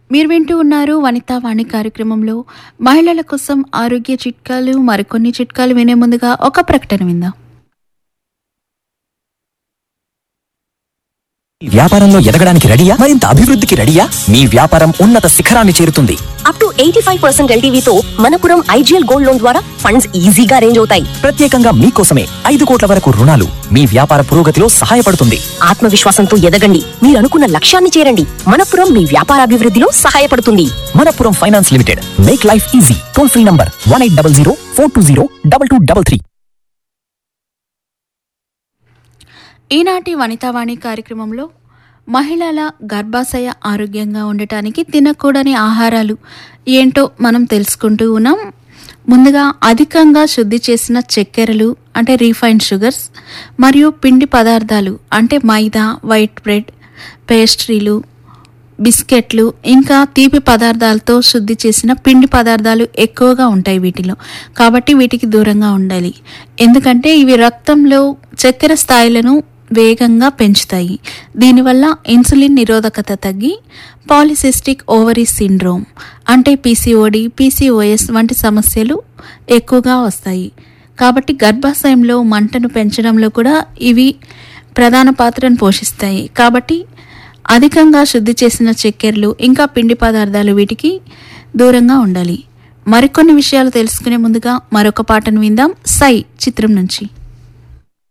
మీరు వింటూ ఉన్నారు వనితా వాణి కార్యక్రమంలో మహిళల కోసం ఆరోగ్య చిట్కాలు మరికొన్ని చిట్కాలు వినే ముందుగా ఒక ప్రకటన విందాం వ్యాపారంలో ఎదగడానికి రెడీయా మరింత అభివృద్ధికి రెడీయా మీ వ్యాపారం ఉన్నత శిఖరాన్ని చేరుతుంది up to eighty five percent ఎల్టీవీతో మనపురం ఐజీఎల్ గోల్డ్ లోన్ ద్వారా ఫండ్స్ ఈజీగా రేంజ్ అవుతాయి ప్రత్యేకంగా మీకోసమే ఐదు కోట్ల వరకు రుణాలు మీ వ్యాపార పురోగతిలో సహాయపడుతుంది ఆత్మవిశ్వాసంతో ఎదగండి మీరు అనుకున్న లక్ష్యాన్ని చేరండి మనపురం మీ వ్యాపారాభివృద్ధిలో సహాయపడుతుంది Manappuram finance limited make life easy toll free number one eight double zero four two zero double two double three Vanitavani వనితావాణి కార్యక్రమంలో మహిళల గర్భాశయ ఆరోగ్యంగా ఉండటానికి తినకూడని ఆహారాలు ఏంటో మనం తెలుసుకుంటూ ఉన్నాం ముందుగా అధికంగా శుద్ధి చేసిన చక్కెరలు అంటే రీఫైన్డ్ షుగర్స్ మరియు పిండి పదార్థాలు అంటే మైదా వైట్ బ్రెడ్ పేస్ట్రీలు బిస్కెట్లు ఇంకా తీపి పదార్థాలతో శుద్ధి చేసిన పిండి పదార్థాలు ఎక్కువగా ఉంటాయి వీటిలో కాబట్టి వీటికి దూరంగా ఉండాలి ఎందుకంటే ఇవి రక్తంలో చక్కెర స్థాయిలను వేగంగా పెంచుతాయి దీనివల్ల ఇన్సులిన్ నిరోధకత తగ్గి పాలిసిస్టిక్ ఓవరీ సిండ్రోమ్ అంటే పీసీఓడి పీసీఓఎస్ వంటి సమస్యలు ఎక్కువగా వస్తాయి కాబట్టి గర్భాశయంలో మంటను పెంచడంలో కూడా ఇవి ప్రధాన పాత్రను పోషిస్తాయి కాబట్టి అధికంగా శుద్ధి చేసిన చక్కెరలు ఇంకా పిండి పదార్థాలు వీటికి దూరంగా ఉండాలి మరికొన్ని విషయాలు తెలుసుకునే ముందుగా మరొక పాటను విందాం సై చిత్రం నుంచి